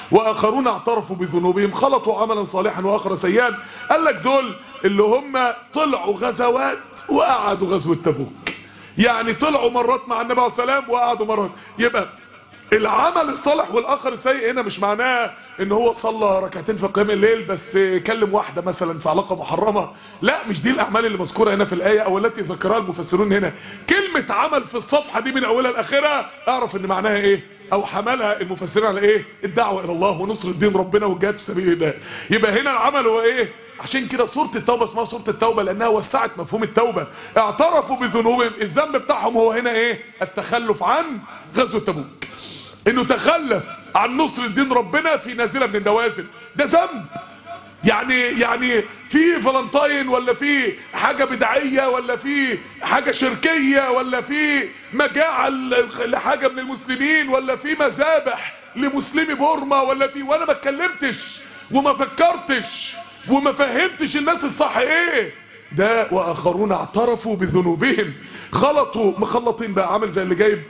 واخرون اعترفوا بذنوبهم خلطوا عملا صالحا واخر سيئا قال لك دول اللي هم طلعوا غزوات وقعدوا غزوه تبوك يعني طلعوا مرات مع النبي عليه السلام وقعدوا مرات يبقى العمل الصالح والاخر السيء هنا مش معناه ان هو صلى ركعتين في قيام الليل بس كلم واحده مثلا في علاقه محرمه لا مش دي الاعمال اللي مذكوره هنا في الايه او التي ذكرها المفسرون هنا كلمه عمل في الصفحه دي من اولها لاخرها اعرف ان معناها ايه او حملها المفسرين على ايه الدعوه الى الله ونصر الدين ربنا والجهاد في سبيل الله يبقى هنا العمل هو ايه عشان كده سوره التوبه اسمها سوره التوبه لانها وسعت مفهوم التوبه اعترفوا بذنوبهم الذنب بتاعهم هو هنا ايه التخلف عن غزوه تبوك انه تخلف عن نصر الدين ربنا في نازله من النوازل ده ذنب يعني يعني في فالنتاين ولا في حاجه بدعيه ولا في حاجه شركيه ولا في مجاعه لحاجه من المسلمين ولا في مذابح لمسلمي بورما ولا في وانا ما اتكلمتش وما فكرتش وما فهمتش الناس الصح ايه ده واخرون اعترفوا بذنوبهم خلطوا مخلطين بقى عامل زي اللي جايب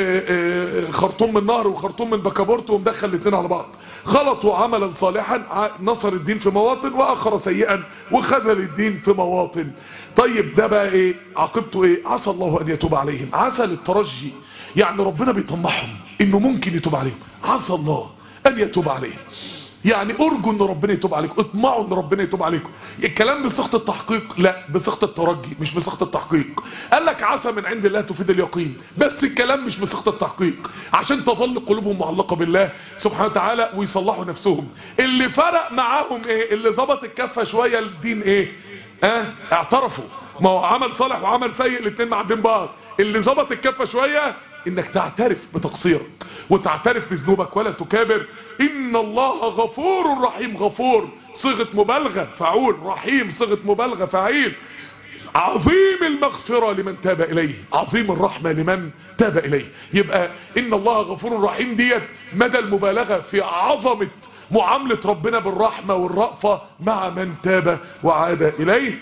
خرطوم من نهر وخرطوم من بكابورت ومدخل الاثنين على بعض خلطوا عملا صالحا نصر الدين في مواطن واخر سيئا وخذل الدين في مواطن طيب ده بقى ايه عاقبته ايه عسى الله ان يتوب عليهم عسى للترجي يعني ربنا بيطمعهم انه ممكن يتوب عليهم عسى الله ان يتوب عليهم يعني ارجوا ان ربنا يتوب عليكم اطمعوا ان ربنا يتوب عليكم الكلام بصيغه التحقيق لا بصيغه الترجي مش بصيغه التحقيق قال لك عسى من عند الله تفيد اليقين بس الكلام مش بصيغه التحقيق عشان تظل قلوبهم معلقه بالله سبحانه وتعالى ويصلحوا نفسهم اللي فرق معاهم ايه اللي ظبط الكفه شويه الدين ايه اه اعترفوا ما هو عمل صالح وعمل سيء الاثنين معدين بعض اللي ظبط الكفه شويه انك تعترف بتقصيرك وتعترف بذنوبك ولا تكابر ان الله غفور رحيم غفور صيغه مبالغه فعول رحيم صيغه مبالغه فعيل عظيم المغفرة لمن تاب إليه عظيم الرحمة لمن تاب إليه يبقى إن الله غفور رحيم ديت مدى المبالغة في عظمة معاملة ربنا بالرحمة والرأفة مع من تاب وعاد إليه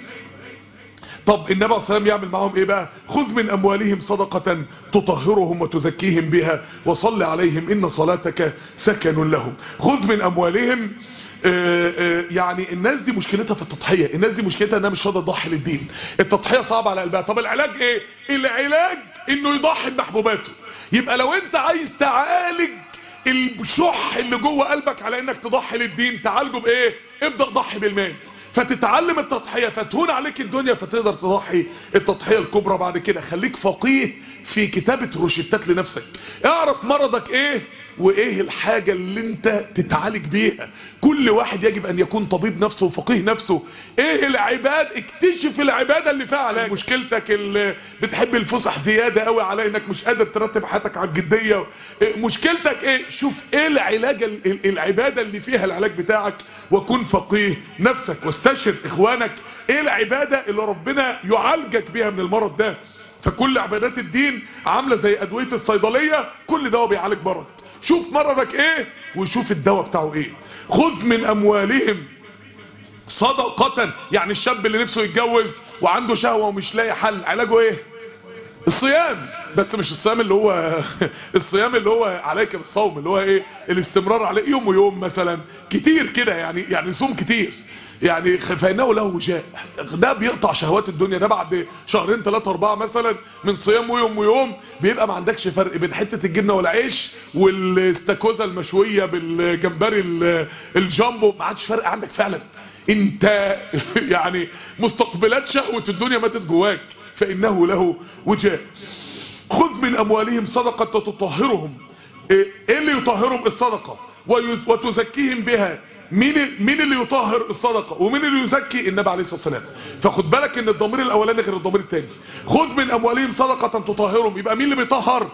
طب النبي عليه الصلاه والسلام يعمل معاهم ايه بقى خذ من اموالهم صدقه تطهرهم وتزكيهم بها وصل عليهم ان صلاتك سكن لهم خذ من اموالهم آآ آآ يعني الناس دي مشكلتها في التضحيه الناس دي مشكلتها انها مش راضيه تضحي للدين التضحيه صعبه على قلبها طب العلاج ايه العلاج انه يضحي بمحبوباته يبقى لو انت عايز تعالج الشح اللي جوه قلبك على انك تضحي للدين تعالجه بايه ابدا ضحي بالمال فتتعلم التضحية فتهون عليك الدنيا فتقدر تضحي التضحية الكبرى بعد كده خليك فقيه في كتابة روشتات لنفسك اعرف مرضك ايه وايه الحاجة اللي انت تتعالج بيها كل واحد يجب ان يكون طبيب نفسه وفقيه نفسه ايه العباد اكتشف العبادة اللي فيها علاج مشكلتك اللي بتحب الفسح زيادة قوي على انك مش قادر ترتب حياتك على الجدية مشكلتك ايه شوف ايه العلاج العبادة اللي فيها العلاج بتاعك وكن فقيه نفسك واستشر اخوانك ايه العبادة اللي ربنا يعالجك بيها من المرض ده فكل عبادات الدين عاملة زي ادوية الصيدلية كل دواء بيعالج مرض شوف مرضك ايه وشوف الدواء بتاعه ايه خذ من اموالهم صدقة يعني الشاب اللي نفسه يتجوز وعنده شهوة ومش لاقي حل علاجه ايه الصيام بس مش الصيام اللي هو الصيام اللي هو عليك بالصوم اللي هو ايه الاستمرار عليه يوم ويوم مثلا كتير كده يعني يعني صوم كتير يعني فإنه له وجاء ده بيقطع شهوات الدنيا ده بعد شهرين ثلاثة أربعة مثلا من صيام ويوم ويوم بيبقى ما عندكش فرق بين حتة الجبنة والعيش والاستاكوزا المشوية بالجمبري الجامبو ما عادش فرق عندك فعلا انت يعني مستقبلات شهوة الدنيا ماتت جواك فإنه له وجاء خذ من أموالهم صدقة تطهرهم ايه اللي يطهرهم الصدقة وتزكيهم بها مين مين اللي يطهر الصدقه ومين اللي يزكي النبي عليه الصلاه والسلام فخد بالك ان الضمير الاولاني غير الضمير الثاني خذ من اموالهم صدقه تطهرهم يبقى مين اللي بيطهر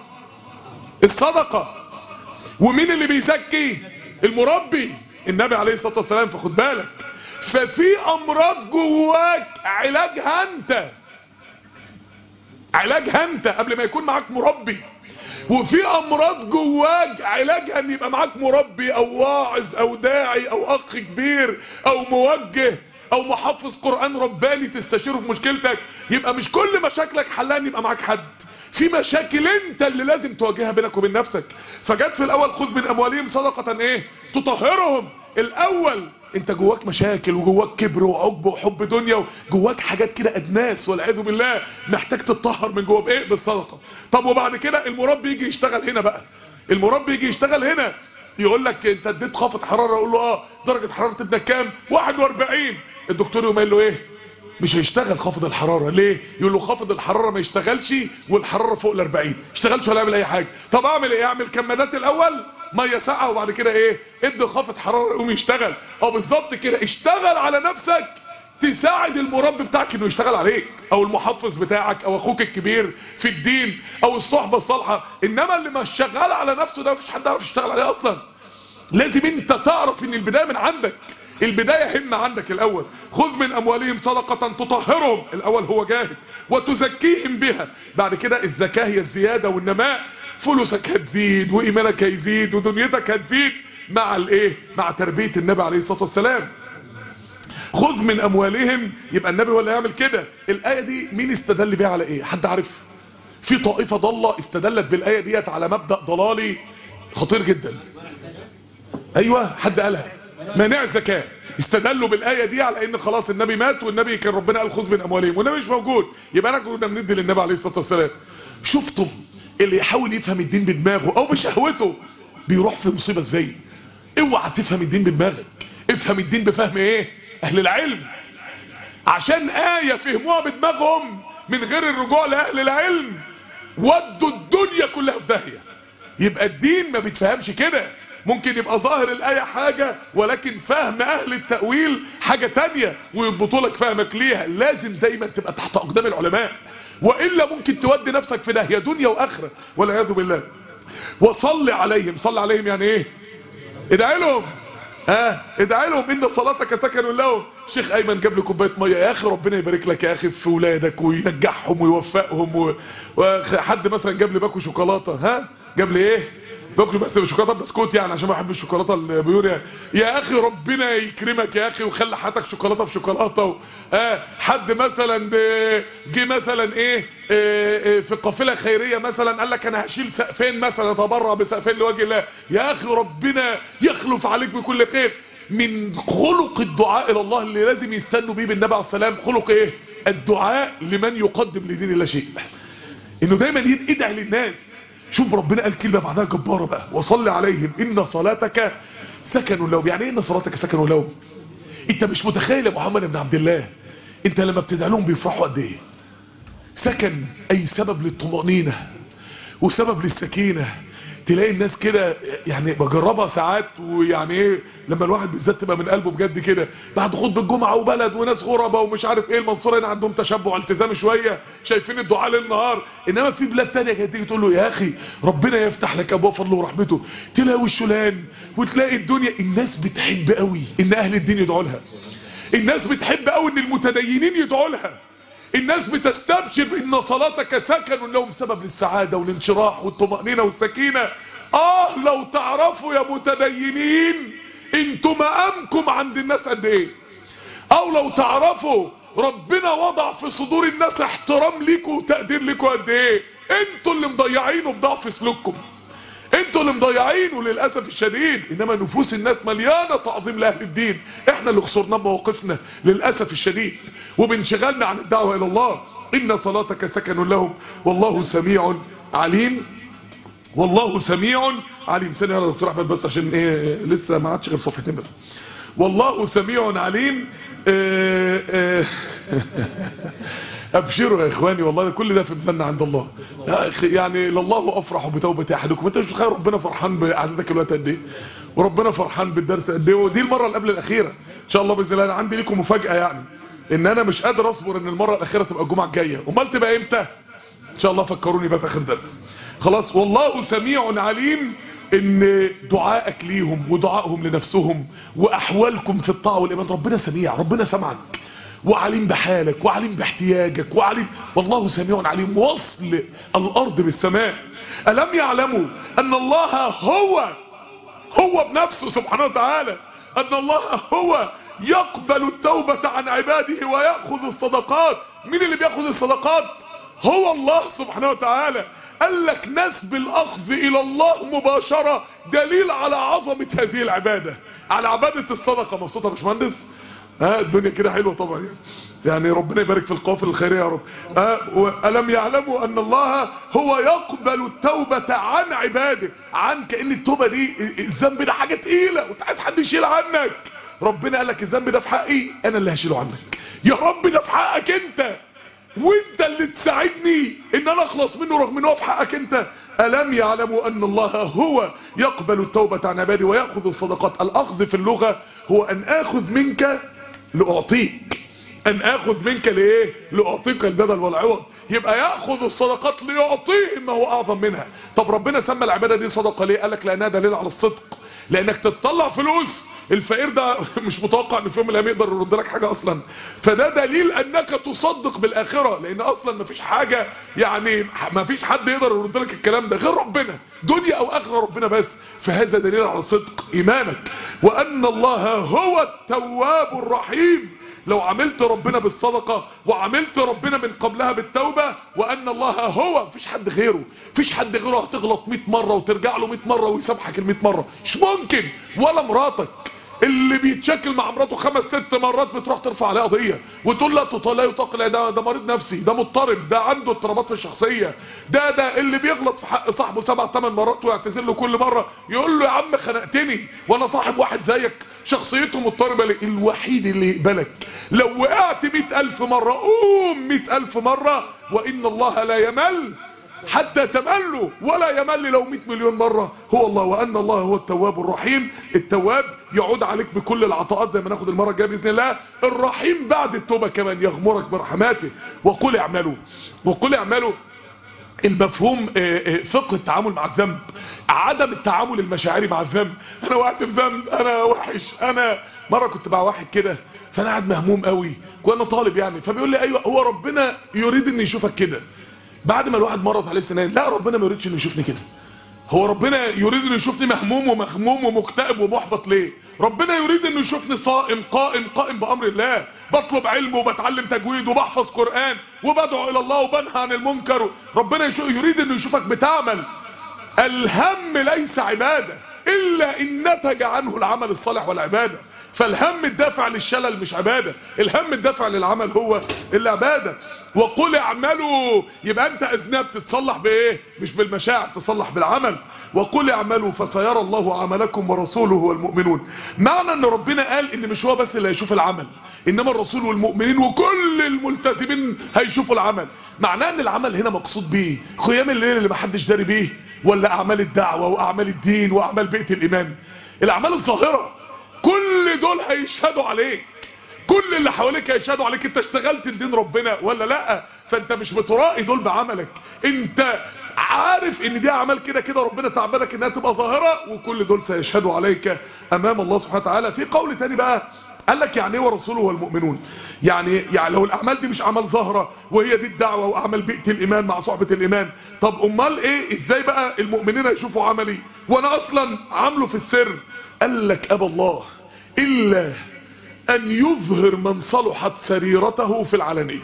الصدقه ومين اللي بيزكي المربي النبي عليه الصلاه والسلام فخد بالك ففي امراض جواك علاجها انت علاجها انت قبل ما يكون معاك مربي وفي امراض جواك علاجها ان يبقى معاك مربي او واعظ او داعي او اخ كبير او موجه او محفظ قرآن رباني تستشيره في مشكلتك يبقى مش كل مشاكلك حلها ان يبقى معاك حد في مشاكل انت اللي لازم تواجهها بينك وبين نفسك فجت في الاول خذ من اموالهم صدقة ايه تطهرهم الاول انت جواك مشاكل وجواك كبر وعجب وحب دنيا وجواك حاجات كده ادناس والعياذ بالله محتاج تتطهر من جوا بايه بالصدقه طب وبعد كده المربي يجي يشتغل هنا بقى المربي يجي يشتغل هنا يقول لك انت اديت خافض حراره اقول له اه درجه حراره ابنك كام 41 الدكتور يقوم قايل له ايه مش هيشتغل خافض الحراره ليه يقول له خافض الحراره ما يشتغلش والحراره فوق ال 40 اشتغلش ولا يعمل اي حاجه طب اعمل ايه اعمل كمادات الاول ميه ساقعه وبعد كده ايه ادي خافض حراره يقوم يشتغل اه بالظبط كده اشتغل على نفسك تساعد المربي بتاعك انه يشتغل عليك او المحفظ بتاعك او اخوك الكبير في الدين او الصحبه الصالحه انما اللي مش شغال على نفسه ده مفيش حد يعرف يشتغل عليه اصلا لازم انت تعرف ان البدايه من عندك البداية هم عندك الأول خذ من أموالهم صدقة تطهرهم الأول هو جاهد وتزكيهم بها بعد كده الزكاة هي الزيادة والنماء فلوسك هتزيد وإيمانك هيزيد ودنيتك هتزيد مع الايه مع تربية النبي عليه الصلاة والسلام خذ من أموالهم يبقى النبي ولا يعمل كده الآية دي مين استدل بيها على ايه حد عارف في طائفة ضالة استدلت بالآية ديت على مبدأ ضلالي خطير جدا ايوه حد قالها مانع الزكاة استدلوا بالآية دي على ان خلاص النبي مات والنبي كان ربنا قال خذ من اموالهم والنبي مش موجود يبقى انا كنا بندي للنبي عليه الصلاة والسلام شفتم اللي يحاول يفهم الدين بدماغه او بشهوته بيروح في مصيبة ازاي اوعى تفهم الدين بدماغك افهم الدين بفهم ايه اهل العلم عشان آية فهموها بدماغهم من غير الرجوع لأهل العلم ودوا الدنيا كلها في داهية يبقى الدين ما بيتفهمش كده ممكن يبقى ظاهر الآية حاجة ولكن فهم أهل التأويل حاجة تانية ويضبطوا لك فهمك ليها لازم دايما تبقى تحت أقدام العلماء وإلا ممكن تودي نفسك في داهية دنيا وآخرة والعياذ بالله وصل عليهم صل عليهم يعني ايه ادعي لهم ها ادعي لهم ان صلاتك سكن لهم شيخ ايمن جاب لي كوبايه ميه يا اخي ربنا يبارك لك يا اخي في ولادك وينجحهم ويوفقهم و... وحد مثلا جاب لي باكو شوكولاته ها جاب لي ايه باكل بس شوكولاته بسكوت يعني عشان ما بحب الشوكولاته البيور يعني يا اخي ربنا يكرمك يا اخي وخلي حياتك شوكولاته في شوكولاته و... آه حد مثلا جه مثلا ايه, إيه في قافله خيريه مثلا قال لك انا هشيل سقفين مثلا اتبرع بسقفين لوجه الله يا اخي ربنا يخلف عليك بكل خير من خلق الدعاء الى الله اللي لازم يستنوا بيه بالنبي عليه السلام خلق ايه الدعاء لمن يقدم لدين الله شيء انه دايما يدعي للناس شوف ربنا قال كلمة بعدها جبارة بقى وصل عليهم إن صلاتك سكن لهم يعني إيه إن صلاتك سكن لهم انت مش متخيل يا محمد بن عبد الله انت لما بتدعي لهم بيفرحوا قد ايه سكن اي سبب للطمأنينة وسبب للسكينة تلاقي الناس كده يعني بجربها ساعات ويعني ايه لما الواحد بالذات تبقى من قلبه بجد كده بعد خطبه الجمعه وبلد وناس غربة ومش عارف ايه المنصوره هنا عندهم تشبع التزامي شويه شايفين الدعاء ليل نهار انما في بلاد تانية كانت تيجي تقول له يا اخي ربنا يفتح لك ابواب فضله ورحمته تلاقي وشلان وتلاقي الدنيا الناس بتحب قوي ان اهل الدين يدعوا لها الناس بتحب قوي ان المتدينين يدعوا لها الناس بتستبشر ان صلاتك سكن لهم سبب للسعادة والانشراح والطمأنينة والسكينة اه لو تعرفوا يا متدينين انتوا مقامكم عند الناس قد ايه او لو تعرفوا ربنا وضع في صدور الناس احترام ليكوا وتقدير ليكوا قد ايه انتوا اللي مضيعينه بضعف سلوككم انتوا اللي مضيعينه للأسف الشديد انما نفوس الناس مليانة تعظيم لأهل الدين احنا اللي خسرنا مواقفنا للأسف الشديد وبانشغالنا عن الدعوة الى الله ان صلاتك سكن لهم والله سميع عليم والله سميع عليم ثانيه يا دكتور احمد بس عشان ايه لسه ما عادش غير صفحتين بس والله سميع عليم اه اه ابشروا يا اخواني والله كل ده في ميزاننا عند الله يعني لله افرح بتوبه احدكم انت مش متخيل ربنا فرحان بعددك الوقت قد ايه وربنا فرحان بالدرس قد ايه ودي المره اللي قبل الاخيره ان شاء الله باذن الله انا عندي لكم مفاجاه يعني ان انا مش قادر اصبر ان المره الاخيره تبقى الجمعه الجايه امال تبقى امتى ان شاء الله فكروني بقى في اخر درس خلاص والله سميع عليم ان دعائك ليهم ودعائهم لنفسهم واحوالكم في الطاعه والايمان ربنا سميع ربنا سمعك وعليم بحالك وعليم باحتياجك وعليم والله سميع عليم وصل الارض بالسماء الم يعلموا ان الله هو هو بنفسه سبحانه وتعالى ان الله هو يقبل التوبة عن عباده ويأخذ الصدقات مين اللي بيأخذ الصدقات هو الله سبحانه وتعالى قال لك نسب الاخذ الى الله مباشرة دليل على عظمة هذه العبادة على عبادة الصدقة مبسوطة يا باشمهندس ها الدنيا كده حلوة طبعا يعني. يعني ربنا يبارك في القوافل الخيرية يا رب ها ألم يعلموا أن الله هو يقبل التوبة عن عباده عن كأن التوبة دي الذنب ده حاجة تقيلة وانت عايز حد يشيل عنك ربنا قال لك الذنب ده في حقي أنا اللي هشيله عنك يا رب ده في حقك انت وانت اللي تساعدني ان انا اخلص منه رغم ان هو في حقك انت ألم يعلموا أن الله هو يقبل التوبة عن عباده ويأخذ الصدقات الأخذ في اللغة هو أن آخذ منك لأعطيك أن آخذ منك لإيه لأعطيك البدل والعوض يبقى يأخذ الصدقات ليعطيه ما هو أعظم منها طب ربنا سمى العبادة دي صدقة ليه قالك لأنها دليل على الصدق لأنك تطلع فلوس الفقير ده مش متوقع ان في يوم من الايام يقدر يرد لك حاجه اصلا فده دليل انك تصدق بالاخره لان اصلا مفيش حاجه يعني مفيش حد يقدر يرد لك الكلام ده غير ربنا دنيا او اخره ربنا بس فهذا دليل على صدق ايمانك وان الله هو التواب الرحيم لو عملت ربنا بالصدقة وعملت ربنا من قبلها بالتوبة وأن الله هو مفيش حد غيره مفيش حد غيره هتغلط 100 مرة وترجع له 100 مرة ويسامحك ال 100 مرة مش ممكن ولا مراتك اللي بيتشكل مع مراته خمس ست مرات بتروح ترفع عليه قضيه وتقول لا لا يطاق لا ده ده مريض نفسي ده مضطرب ده عنده اضطرابات في الشخصيه ده ده اللي بيغلط في حق صاحبه سبع ثمان مرات ويعتذر له كل مره يقول له يا عم خنقتني وانا صاحب واحد زيك شخصيته مضطربه ليه الوحيد اللي يقبلك لو وقعت مئة ألف مرة قوم مئة ألف مرة وإن الله لا يمل حتى تملوا ولا يمل لو 100 مليون مرة هو الله وأن الله هو التواب الرحيم التواب يعود عليك بكل العطاءات زي ما ناخد المرة الجاية بإذن الله الرحيم بعد التوبة كمان يغمرك برحماته وقل اعملوا وقل اعملوا المفهوم فقه التعامل مع الذنب عدم التعامل المشاعري مع الذنب انا وقعت في ذنب انا وحش انا مره كنت مع واحد كده فانا قاعد مهموم قوي وانا طالب يعني فبيقول لي ايوه هو ربنا يريد ان يشوفك كده بعد ما الواحد مرض عليه سنان لا ربنا ما يريدش انه يشوفني كده هو ربنا يريد انه يشوفني مهموم ومخموم ومكتئب ومحبط ليه ربنا يريد انه يشوفني صائم قائم قائم بامر الله بطلب علم وبتعلم تجويد وبحفظ قرآن وبدعو الى الله وبنهى عن المنكر ربنا يريد انه يشوفك بتعمل الهم ليس عبادة الا ان نتج عنه العمل الصالح والعبادة فالهم الدافع للشلل مش عبادة الهم الدافع للعمل هو العبادة وقل اعملوا يبقى انت اذنبت تصلح بايه مش بالمشاعر تصلح بالعمل وقل اعملوا فسيرى الله عملكم ورسوله والمؤمنون معنى ان ربنا قال ان مش هو بس اللي هيشوف العمل انما الرسول والمؤمنين وكل الملتزمين هيشوفوا العمل معناه ان العمل هنا مقصود بيه قيام الليل اللي محدش داري بيه ولا اعمال الدعوة واعمال الدين واعمال بيئة الايمان الاعمال الظاهرة كل دول هيشهدوا عليك كل اللي حواليك هيشهدوا عليك انت اشتغلت لدين ربنا ولا لا فانت مش بترائي دول بعملك انت عارف ان دي اعمال كده كده ربنا تعبدك انها تبقى ظاهرة وكل دول سيشهدوا عليك امام الله سبحانه وتعالى في قول تاني بقى قال لك يعني ايه ورسوله والمؤمنون يعني يعني لو الاعمال دي مش اعمال ظاهره وهي دي الدعوه واعمال بيئه الايمان مع صحبه الايمان طب امال ايه ازاي بقى المؤمنين هيشوفوا عملي وانا اصلا عامله في السر قال لك ابى الله الا ان يظهر من صلحت سريرته في العلانيه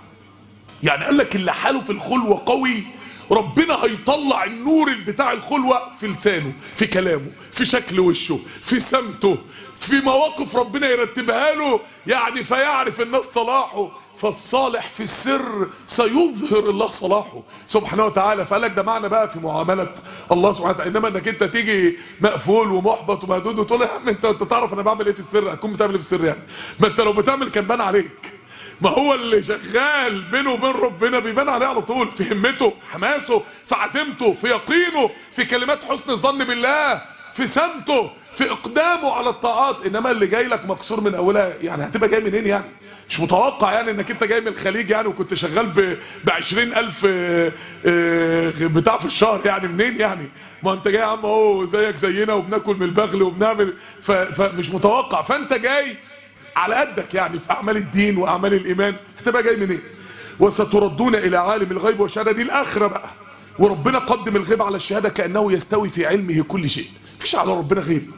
يعني قال لك اللي حاله في الخلوه قوي ربنا هيطلع النور بتاع الخلوة في لسانه في كلامه في شكل وشه في سمته في مواقف ربنا يرتبها له يعني فيعرف الناس صلاحه فالصالح في السر سيظهر الله صلاحه سبحانه وتعالى فقال لك ده معنى بقى في معاملة الله سبحانه وتعالى انما انك انت تيجي مقفول ومحبط ومهدود وتقول يا عم انت انت تعرف انا بعمل ايه في السر هتكون بتعمل ايه في السر يعني ما انت لو بتعمل كان بان عليك ما هو اللي شغال بينه وبين ربنا بيبان عليه على طول في همته حماسه في عزيمته في يقينه في كلمات حسن الظن بالله في سمته في اقدامه على الطاعات انما اللي جاي لك مكسور من اولها يعني هتبقى جاي منين يعني مش متوقع يعني انك انت جاي من الخليج يعني وكنت شغال ب ب 20000 بتاع في الشهر يعني منين يعني ما انت جاي يا عم اهو زيك زينا وبناكل من البغل وبنعمل فمش متوقع فانت جاي على قدك يعني في اعمال الدين واعمال الايمان هتبقى جاي منين وستردون الى عالم الغيب والشهاده دي الاخره بقى وربنا قدم الغيب على الشهاده كانه يستوي في علمه كل شيء مفيش على ربنا غيب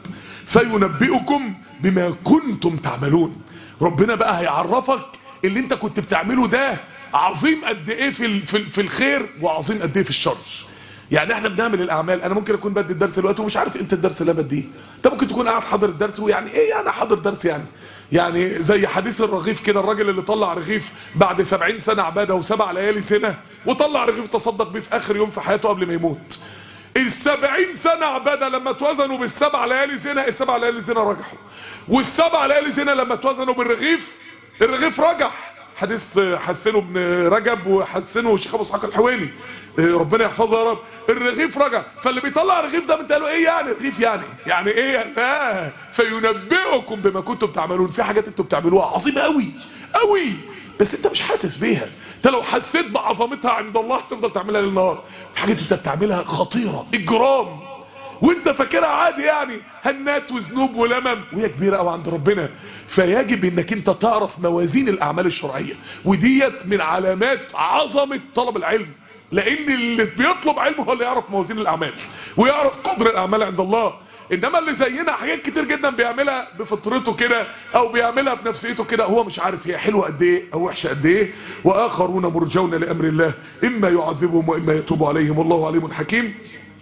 فينبئكم بما كنتم تعملون ربنا بقى هيعرفك اللي انت كنت بتعمله ده عظيم قد ايه في ال- في ال- في الخير وعظيم قد ايه في الشر يعني احنا بنعمل الاعمال انا ممكن اكون بدي الدرس دلوقتي ومش عارف امتى الدرس اللي أنا بديه انت ممكن تكون قاعد حاضر الدرس ويعني ايه يعني حاضر درس يعني يعني زي حديث الرغيف كده الراجل اللي طلع رغيف بعد سبعين سنة عبادة وسبع ليالي سنة وطلع رغيف تصدق بيه في اخر يوم في حياته قبل ما يموت السبعين سنة عبادة لما توزنوا بالسبع ليالي زنا السبع ليالي زنا رجحوا والسبع ليالي زنا لما توزنوا بالرغيف الرغيف رجح حديث حسنه ابن رجب وحسنه الشيخ ابو اسحاق الحويني ربنا يحفظه يا رب الرغيف رجع فاللي بيطلع الرغيف ده بنت له ايه يعني رغيف يعني يعني ايه لا فينبئكم بما كنتم تعملون في حاجات انتم بتعملوها عظيمه قوي قوي بس انت مش حاسس بيها انت لو حسيت بعظمتها عند الله تفضل تعملها للنهار في حاجات انت بتعملها خطيره اجرام وانت فاكرها عادي يعني هنات وذنوب ولمم وهي كبيرة قوي عند ربنا فيجب انك انت تعرف موازين الاعمال الشرعية وديت من علامات عظمة طلب العلم لان اللي بيطلب علم هو اللي يعرف موازين الاعمال ويعرف قدر الاعمال عند الله انما اللي زينا حاجات كتير جدا بيعملها بفطرته كده او بيعملها بنفسيته كده هو مش عارف هي حلوه قد ايه او وحشه قد ايه واخرون مرجون لامر الله اما يعذبهم واما يتوب عليهم والله عليم حكيم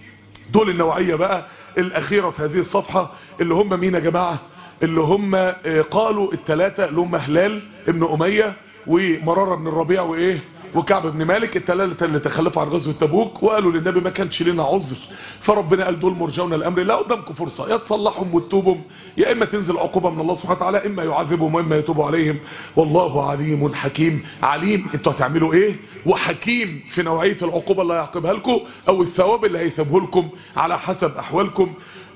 دول النوعية بقى الأخيرة في هذه الصفحة اللي هم مين يا جماعة اللي هم آه، قالوا الثلاثة اللي هم هلال ابن أمية ومرارة بن الربيع وإيه وكعب بن مالك الثلاثة اللي تخلفوا عن غزوة تبوك وقالوا للنبي ما كانش لنا عذر فربنا قال دول مرجون الأمر لا قدامكم فرصة يا تصلحهم وتتوبهم يا إما تنزل عقوبة من الله سبحانه وتعالى إما يعذبهم وإما يتوب عليهم والله عليم حكيم عليم انتوا هتعملوا إيه وحكيم في نوعية العقوبة اللي هيعاقبها لكم أو الثواب اللي هيثبه لكم على حسب أحوالكم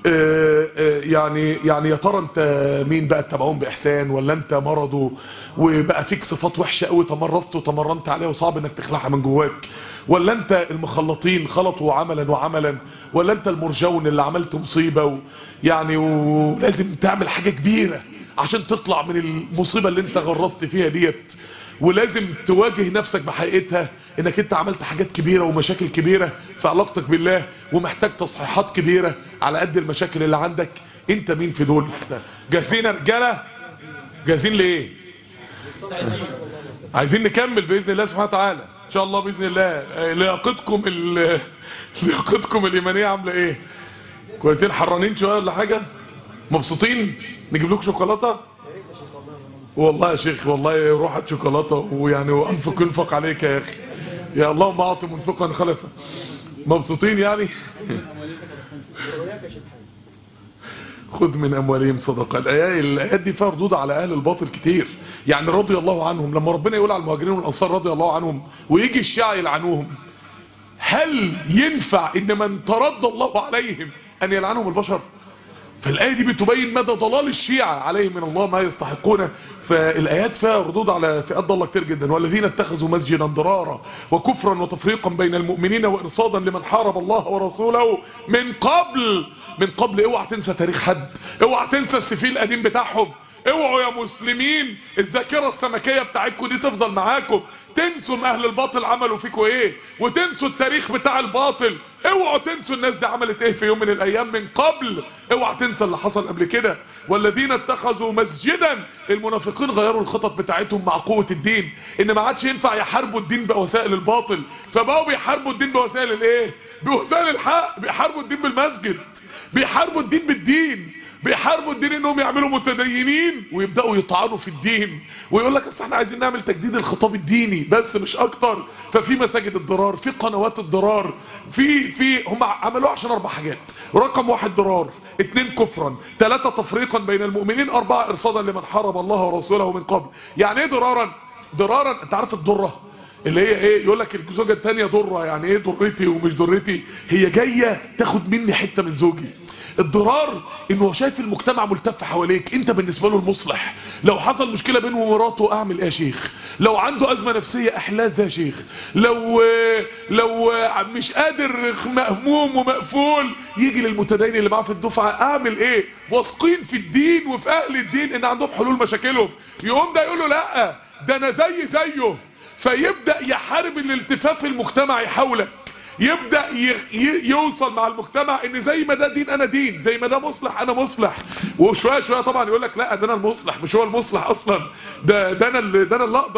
آه، آه، يعني يعني يا ترى انت مين بقى اتبعون باحسان ولا انت مرضوا وبقى فيك صفات وحشه قوي تمرست وتمرنت عليها وصعب انك تخلعها من جواك ولا انت المخلطين خلطوا عملا وعملا ولا انت المرجون اللي عملت مصيبه و يعني ولازم تعمل حاجه كبيره عشان تطلع من المصيبه اللي انت غرست فيها ديت ولازم تواجه نفسك بحقيقتها انك انت عملت حاجات كبيرة ومشاكل كبيرة في علاقتك بالله ومحتاج تصحيحات كبيرة على قد المشاكل اللي عندك انت مين في دول جاهزين يا رجالة جاهزين لايه عايزين نكمل باذن الله سبحانه وتعالى ان شاء الله باذن الله آه، لياقتكم ال- لياقتكم الايمانيه عامله ايه كويسين حرانين شويه ولا حاجه مبسوطين نجيب لكم شوكولاته والله يا شيخ والله روحة شوكولاتة ويعني وانفق ينفق عليك يا اخي يا اللهم اعطي منفقا خلفا مبسوطين يعني خذ من اموالهم صدقه الايه الايات دي فيها ردود على اهل الباطل كتير يعني رضي الله عنهم لما ربنا يقول على المهاجرين والانصار رضي الله عنهم ويجي الشيعة يلعنوهم هل ينفع ان من ترضى الله عليهم ان يلعنهم البشر فالآية دي بتبين مدى ضلال الشيعة عليهم من الله ما يستحقونه فالآيات فيها ردود على فئات ضالة كتير جدا والذين اتخذوا مسجدا ضرارا وكفرا وتفريقا بين المؤمنين وإرصادا لمن حارب الله ورسوله من قبل من قبل اوعى تنسى تاريخ حد اوعى تنسى السفيل القديم بتاعهم اوعوا يا مسلمين الذاكرة السمكية بتاعتكم دي تفضل معاكم تنسوا ان اهل الباطل عملوا فيكم ايه وتنسوا التاريخ بتاع الباطل اوعوا تنسوا الناس دي عملت ايه في يوم من الايام من قبل اوعى تنسى اللي حصل قبل كده والذين اتخذوا مسجدا المنافقين غيروا الخطط بتاعتهم مع قوة الدين ان ما عادش ينفع يحاربوا الدين بوسائل الباطل فبقوا بيحاربوا الدين بوسائل الايه بوسائل الحق بيحاربوا الدين بالمسجد بيحاربوا الدين بالدين بيحاربوا الدين انهم يعملوا متدينين ويبداوا يطعنوا في الدين ويقول لك اصل احنا عايزين نعمل تجديد الخطاب الديني بس مش اكتر ففي مساجد الضرار في قنوات الضرار في في هم عملوها عشان اربع حاجات رقم واحد ضرار اتنين كفرا ثلاثة تفريقا بين المؤمنين اربعة ارصادا لمن حارب الله ورسوله من قبل يعني ايه ضرارا ضرارا انت عارف الضره اللي هي ايه يقول لك الزوجه الثانيه ضره يعني ايه ضرتي ومش ضرتي هي جايه تاخد مني حته من زوجي الضرار انه هو شايف المجتمع ملتف حواليك انت بالنسبه له المصلح لو حصل مشكله بينه ومراته اعمل ايه يا شيخ لو عنده ازمه نفسيه احلاه ازاي يا شيخ لو لو مش قادر مهموم ومقفول يجي للمتدين اللي معاه في الدفعه اعمل ايه واثقين في الدين وفي اهل الدين ان عندهم حلول مشاكلهم يقوم ده يقول له لا ده انا زي زيه فيبدأ يحارب الالتفاف المجتمعي حولك يبدأ ي... ي... يوصل مع المجتمع ان زي ما ده دين انا دين زي ما ده مصلح انا مصلح وشوية شوية طبعا يقول لك لا ده انا المصلح مش هو المصلح اصلا ده ده انا اللي ده انا اللي اقدر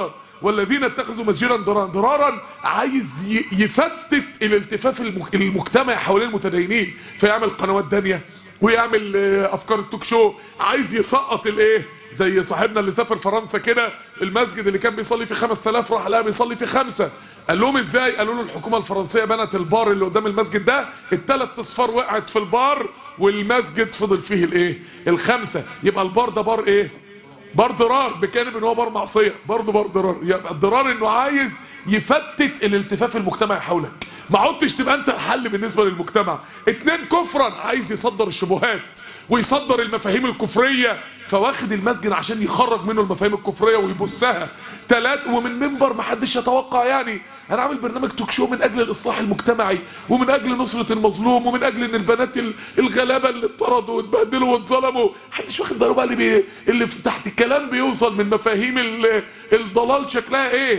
والذين اتخذوا مسجدا ضرارا ضرارا عايز ي- يفتت الالتفاف المك- المجتمعي حوالين المتدينين فيعمل قنوات دانية ويعمل آه، افكار التوك شو عايز يسقط الايه زي صاحبنا اللي سافر فرنسا كده المسجد اللي كان بيصلي فيه 5000 راح لقى بيصلي فيه خمسة قال لهم ازاي قالوا له الحكومة الفرنسية بنت البار اللي قدام المسجد ده الثلاث اصفار وقعت في البار والمسجد فضل فيه الايه الخمسة يبقى البار ده بار ايه بار ضرار بجانب ان هو بار معصيه برضه بار ضرار يبقى الضرار انه عايز يفتت الالتفاف المجتمعي حولك ما عدتش تبقى انت الحل بالنسبه للمجتمع اتنين كفرا عايز يصدر الشبهات ويصدر المفاهيم الكفريه فواخد المسجد عشان يخرج منه المفاهيم الكفريه ويبثها تلات ومن منبر ما حدش يتوقع يعني انا عامل برنامج توك شو من اجل الاصلاح المجتمعي ومن اجل نصره المظلوم ومن اجل ان البنات ال- الغلابه اللي اتطردوا واتبهدلوا واتظلموا محدش واخد باله بقى اللي, بي... اللي في تحت الكلام بيوصل من مفاهيم ال... الضلال شكلها ايه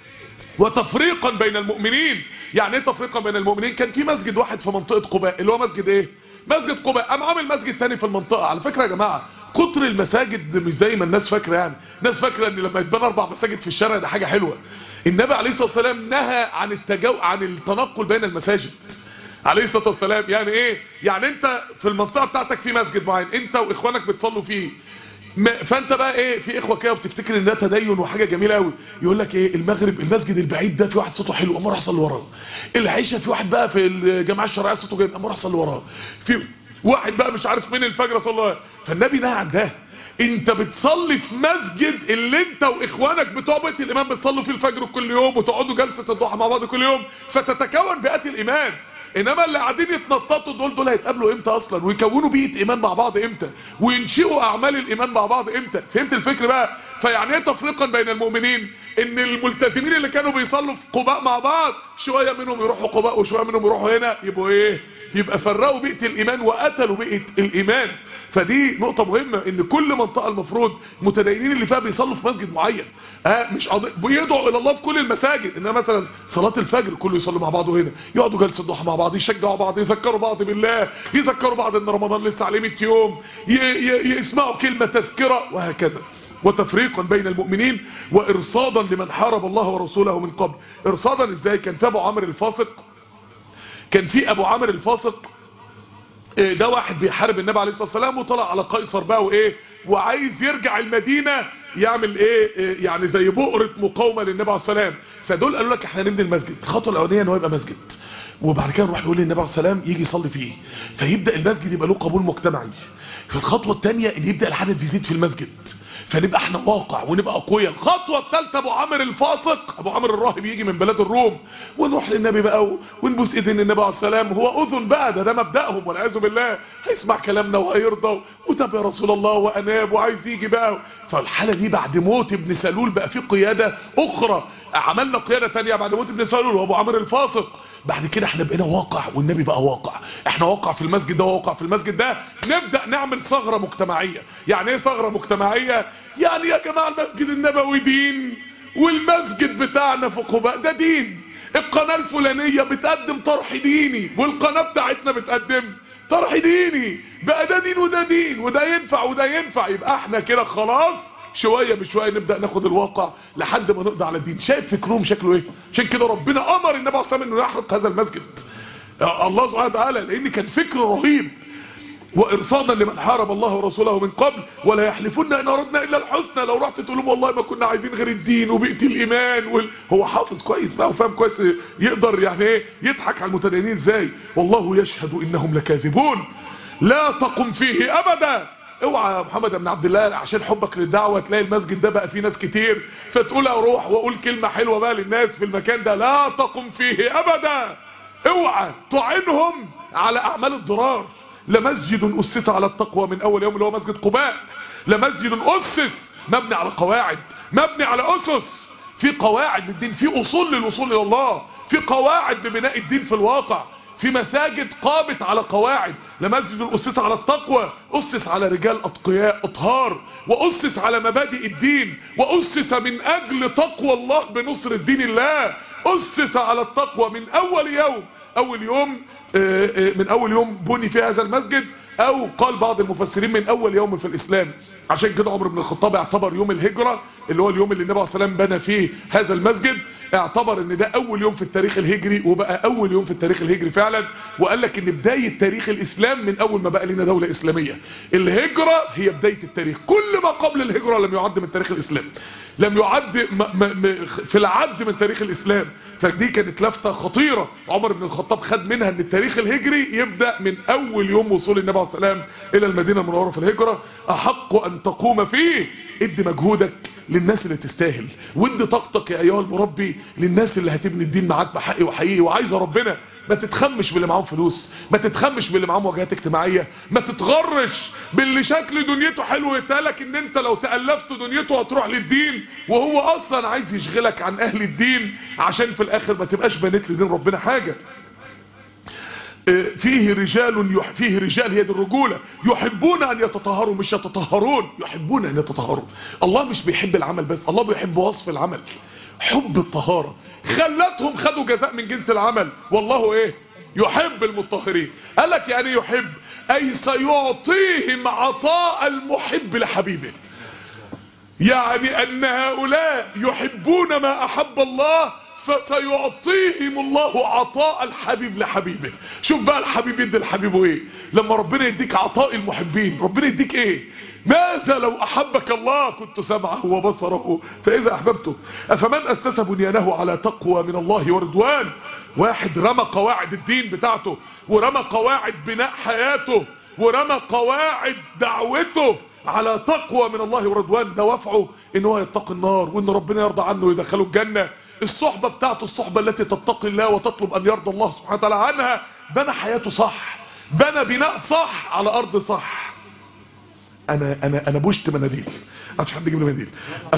وتفريقا بين المؤمنين يعني ايه تفريقا بين المؤمنين كان في مسجد واحد في منطقة قباء اللي هو مسجد ايه مسجد قباء قام عامل مسجد تاني في المنطقة على فكرة يا جماعة كتر المساجد مش زي ما الناس فاكرة يعني الناس فاكرة ان لما يتبنى اربع مساجد في الشارع ده حاجة حلوة النبي عليه الصلاة والسلام نهى عن التجو عن التنقل بين المساجد عليه الصلاة والسلام يعني ايه يعني انت في المنطقة بتاعتك في مسجد معين انت واخوانك بتصلوا فيه ما- فانت بقى ايه في اخوه كده بتفتكر ان ده تدين وحاجه جميله قوي يقول لك ايه المغرب المسجد البعيد ده في واحد صوته حلو اما اروح اصلي وراه العشاء في واحد بقى في الجماعه الشرعيه صوته جامد اما اروح اصلي وراه في واحد بقى مش عارف مين الفجر صلى الله عليه وسلم. فالنبي نهى عن ده انت بتصلي في مسجد اللي انت واخوانك بتوع بيت الامام بتصلوا فيه الفجر كل يوم وتقعدوا جلسه الضحى مع بعض كل يوم فتتكون بيئات الايمان انما اللي قاعدين يتنططوا دول دول هيتقابلوا امتى اصلا ويكونوا بيئه ايمان مع بعض امتى وينشئوا اعمال الايمان مع بعض امتى فهمت الفكر بقى فيعني ايه تفريقا بين المؤمنين ان الملتزمين اللي كانوا بيصلوا في قباء مع بعض شويه منهم يروحوا قباء وشويه منهم يروحوا هنا يبقوا ايه يبقى فرقوا بيئه الايمان وقتلوا بيئه الايمان فدي نقطة مهمة ان كل منطقة المفروض متدينين اللي فيها بيصلوا في مسجد معين آه مش قضي... بيدعوا الى الله في كل المساجد انما مثلا صلاة الفجر كله يصلي مع بعضه هنا يقعدوا جلسة ضحى مع بعض يشجعوا بعض يذكروا بعض بالله يذكروا بعض ان رمضان لسه عليه 100 يوم ي... ي... يسمعوا كلمة تذكرة وهكذا وتفريقا بين المؤمنين وارصادا لمن حارب الله ورسوله من قبل ارصادا ازاي كان في ابو عمرو الفاسق كان في ابو عمرو الفاسق إيه ده واحد بيحارب النبي عليه الصلاة والسلام وطلع على قيصر بقى وايه وعايز يرجع المدينة يعمل ايه, إيه يعني زي بؤرة مقاومة للنبي عليه الصلاة والسلام فدول قالوا لك احنا نبني المسجد الخطوة الاولانية ان هو يبقى مسجد وبعد كده نروح نقول للنبي عليه الصلاة والسلام يجي يصلي فيه فيبدأ المسجد يبقى له قبول مجتمعي في الخطوة الثانية ان يبدأ العدد يزيد في المسجد فنبقى احنا واقع ونبقى اقوياء الخطوه الثالثه ابو عامر الفاسق ابو عامر الراهب يجي من بلاد الروم ونروح للنبي بقى و- ونبوس ايدين النبي عليه السلام هو اذن بقى ده ده مبداهم والعياذ بالله هيسمع كلامنا وهيرضى وطب يا رسول الله واناب وعايز يجي بقى فالحاله دي بعد موت ابن سلول بقى في قياده اخرى عملنا قياده ثانيه بعد موت ابن سلول وابو عامر الفاسق بعد كده احنا بقينا واقع والنبي بقى واقع احنا واقع في المسجد ده واقع في المسجد ده نبدأ نعمل ثغرة مجتمعية يعني ايه ثغرة مجتمعية يعني يا جماعة المسجد النبوي دين والمسجد بتاعنا في قباء ده دين القناة الفلانية بتقدم طرح ديني والقناة بتاعتنا بتقدم طرح ديني بقى ده دين وده دين وده ينفع وده ينفع يبقى احنا كده خلاص شوية بشوية نبدأ ناخد الواقع لحد ما نقضي على الدين شايف فكرهم شكله ايه عشان كده ربنا امر النبي عليه الصلاة والسلام انه يحرق هذا المسجد الله سبحانه وتعالى لان كان فكر رهيب وارصادا لمن حارب الله ورسوله من قبل ولا يحلفون ان اردنا الا الحسنى لو رحت تقول لهم والله ما كنا عايزين غير الدين وبيئه الايمان وال... هو حافظ كويس بقى وفاهم كويس يقدر يعني ايه يضحك على المتدينين ازاي والله يشهد انهم لكاذبون لا تقم فيه ابدا اوعى يا محمد بن عبد الله عشان حبك للدعوه تلاقي المسجد ده بقى فيه ناس كتير فتقول اروح واقول كلمه حلوه بقى للناس في المكان ده لا تقم فيه ابدا اوعى تعينهم على اعمال الضرار لمسجد أسس على التقوى من أول يوم اللي هو مسجد قباء لمسجد أسس مبني على قواعد مبني على أسس في قواعد للدين في أصول للوصول إلى الله في قواعد ببناء الدين في الواقع في مساجد قامت على قواعد لمسجد أسس على التقوى أسس على رجال أتقياء أطهار وأسس على مبادئ الدين وأسس من أجل تقوى الله بنصر الدين الله أسس على التقوى من أول يوم أول يوم من أول يوم بني في هذا المسجد أو قال بعض المفسرين من أول يوم في الإسلام عشان كده عمر بن الخطاب اعتبر يوم الهجرة اللي هو اليوم اللي النبي عليه الصلاة والسلام بنى فيه هذا المسجد اعتبر ان ده اول يوم في التاريخ الهجري وبقى اول يوم في التاريخ الهجري فعلا وقال لك ان بداية تاريخ الاسلام من اول ما بقى لنا دولة اسلامية الهجرة هي بداية التاريخ كل ما قبل الهجرة لم يعد من تاريخ الاسلام لم يعد م م م في العد من تاريخ الاسلام فدي كانت لفتة خطيرة عمر بن الخطاب خد منها ان التاريخ الهجري يبدأ من اول يوم وصول النبي عليه الصلاة والسلام الى المدينة المنورة في الهجرة احق ان تقوم فيه ادي مجهودك للناس اللي تستاهل وادي طاقتك يا ايها المربي للناس اللي هتبني الدين معاك بحقي وحقيقي وعايزه ربنا ما تتخمش باللي معاهم فلوس ما تتخمش باللي معاهم واجهات اجتماعيه ما تتغرش باللي شكل دنيته حلو يتقالك ان انت لو تالفت دنيته هتروح للدين وهو اصلا عايز يشغلك عن اهل الدين عشان في الاخر ما تبقاش بنيت لدين ربنا حاجه فيه رجال يح... فيه رجال هي دي الرجولة يحبون أن يتطهروا مش يتطهرون يحبون أن يتطهروا الله مش بيحب العمل بس الله بيحب وصف العمل حب الطهارة خلتهم خدوا جزاء من جنس العمل والله ايه يحب المطهرين قال لك يعني يحب أي سيعطيهم عطاء المحب لحبيبه يعني أن هؤلاء يحبون ما أحب الله فسيعطيهم الله عطاء الحبيب لحبيبه شوف بقى الحبيب يدي لحبيبه ايه لما ربنا يديك عطاء المحبين ربنا يديك ايه ماذا لو احبك الله كنت سمعه وبصره فاذا احببته افمن اسس بنيانه على تقوى من الله ورضوان واحد رمى قواعد الدين بتاعته ورمى قواعد بناء حياته ورمى قواعد دعوته على تقوى من الله ورضوان ده وفعه ان هو يتقي النار وان ربنا يرضى عنه ويدخله الجنة الصحبة بتاعته الصحبة التي تتقي الله وتطلب ان يرضى الله سبحانه وتعالى عنها بنى حياته صح بنى بناء صح على ارض صح انا انا انا بوشت مناديل مش حد يجيب لي مناديل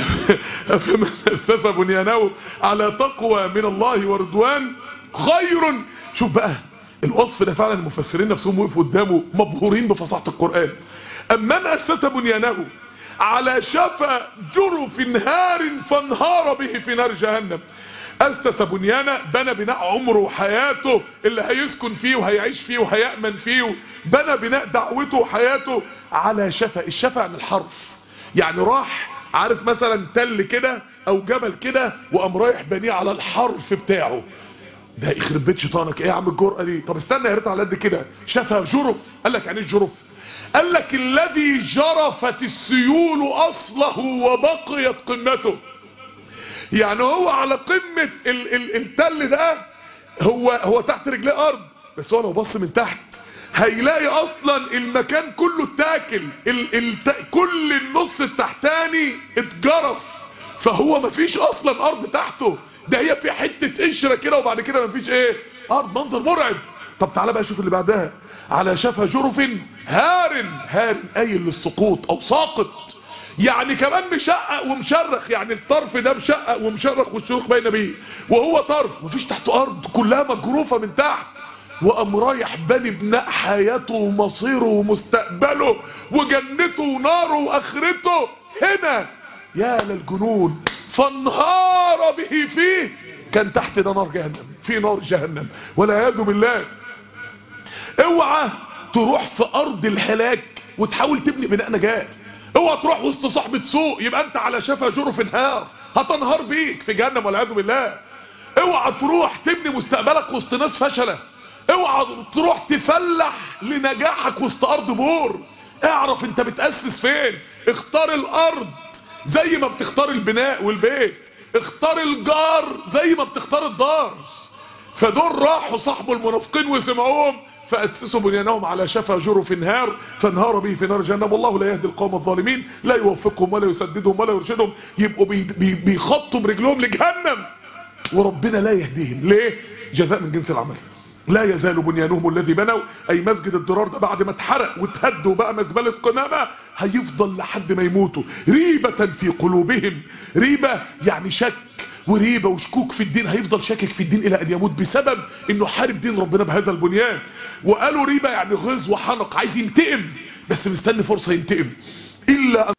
فمن اسس بنيانه على تقوى من الله ورضوان خير شوف بقى الوصف ده فعلا المفسرين نفسهم وقفوا قدامه مبهورين بفصاحه القران أمن أسس بنيانه على شفا جرف نهار فانهار به في نار جهنم أسس بنيانه بنى بناء عمره وحياته اللي هيسكن فيه وهيعيش فيه وهيأمن فيه بنى بناء دعوته وحياته على شفا الشفا عن الحرف يعني راح عارف مثلا تل كده او جبل كده وقام رايح بنيه على الحرف بتاعه ده يخرب بيت شيطانك ايه يا عم الجرأه دي طب استنى يا ريت على قد كده شفا جرف قال لك يعني ايه جرف قال لك الذي جرفت السيول اصله وبقيت قمته يعني هو على قمة ال ال التل ده هو هو تحت رجليه ارض بس هو لو بص من تحت هيلاقي اصلا المكان كله اتاكل ال ال كل النص التحتاني اتجرف فهو مفيش اصلا ارض تحته ده هي في حتة قشرة كده وبعد كده مفيش ايه ارض منظر مرعب طب تعالى بقى شوف اللي بعدها على شفا جرف هار هار قايل للسقوط او ساقط يعني كمان مشقق ومشرخ يعني الطرف ده مشقق ومشرخ والشروخ باينه بيه وهو طرف مفيش تحته ارض كلها مجروفه من تحت وقام رايح بني بناء حياته ومصيره ومستقبله وجنته وناره واخرته هنا يا للجنون فانهار به فيه كان تحت ده نار جهنم في نار جهنم والعياذ بالله اوعى تروح في ارض الهلاك وتحاول تبني بناء نجاه اوعى تروح وسط صاحبة سوق يبقى انت على شفا جرف انهار هتنهار بيك في جهنم والعياذ بالله اوعى تروح تبني مستقبلك وسط ناس فشله اوعى تروح تفلح لنجاحك وسط ارض بور اعرف انت بتأسس فين اختار الارض زي ما بتختار البناء والبيت اختار الجار زي ما بتختار الدار فدول راحوا صاحبوا المنافقين وسمعوهم فأسسوا بنيانهم على شفا جرف نهار فانهار به في نار جهنم والله لا يهدي القوم الظالمين لا يوفقهم ولا يسددهم ولا يرشدهم يبقوا بي بي بيخطوا برجلهم لجهنم وربنا لا يهديهم ليه جزاء من جنس العمل لا يزال بنيانهم الذي بنوا اي مسجد الضرار ده بعد ما اتحرق واتهد وبقى مزبله قمامه هيفضل لحد ما يموتوا ريبه في قلوبهم ريبه يعني شك وريبة وشكوك في الدين هيفضل شاكك في الدين الى ان يموت بسبب انه حارب دين ربنا بهذا البنيان وقالوا ريبة يعني غيظ وحنق عايز ينتقم بس مستني فرصة ينتقم الا ان